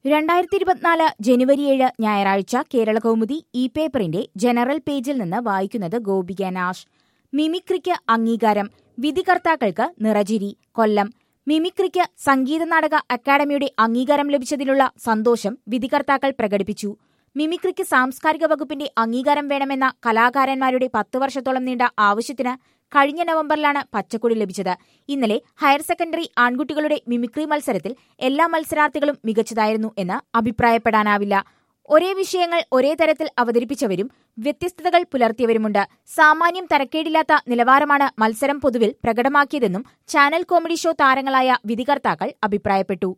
രണ്ടായിരത്തി ഇരുപത്തിനാല് ജനുവരി ഏഴ് ഞായറാഴ്ച കേരള കൗമുദി ഇ പേപ്പറിന്റെ ജനറൽ പേജിൽ നിന്ന് വായിക്കുന്നത് ഗോപിക നാഷ് മിമിക്രിക്ക് അംഗീകാരം വിധികർത്താക്കൾക്ക് നിറചിരി കൊല്ലം മിമിക്രിക്ക് സംഗീത നാടക അക്കാദമിയുടെ അംഗീകാരം ലഭിച്ചതിലുള്ള സന്തോഷം വിധികർത്താക്കൾ പ്രകടിപ്പിച്ചു മിമിക്രിക്ക് സാംസ്കാരിക വകുപ്പിന്റെ അംഗീകാരം വേണമെന്ന കലാകാരന്മാരുടെ പത്ത് വർഷത്തോളം നീണ്ട ആവശ്യത്തിന് കഴിഞ്ഞ നവംബറിലാണ് പച്ചക്കൊടി ലഭിച്ചത് ഇന്നലെ ഹയർ സെക്കൻഡറി ആൺകുട്ടികളുടെ മിമിക്രി മത്സരത്തിൽ എല്ലാ മത്സരാർത്ഥികളും മികച്ചതായിരുന്നു എന്ന് അഭിപ്രായപ്പെടാനാവില്ല ഒരേ വിഷയങ്ങൾ ഒരേ തരത്തിൽ അവതരിപ്പിച്ചവരും വ്യത്യസ്തതകൾ പുലർത്തിയവരുമുണ്ട് സാമാന്യം തരക്കേടില്ലാത്ത നിലവാരമാണ് മത്സരം പൊതുവിൽ പ്രകടമാക്കിയതെന്നും ചാനൽ കോമഡി ഷോ താരങ്ങളായ വിധികർത്താക്കൾ അഭിപ്രായപ്പെട്ടു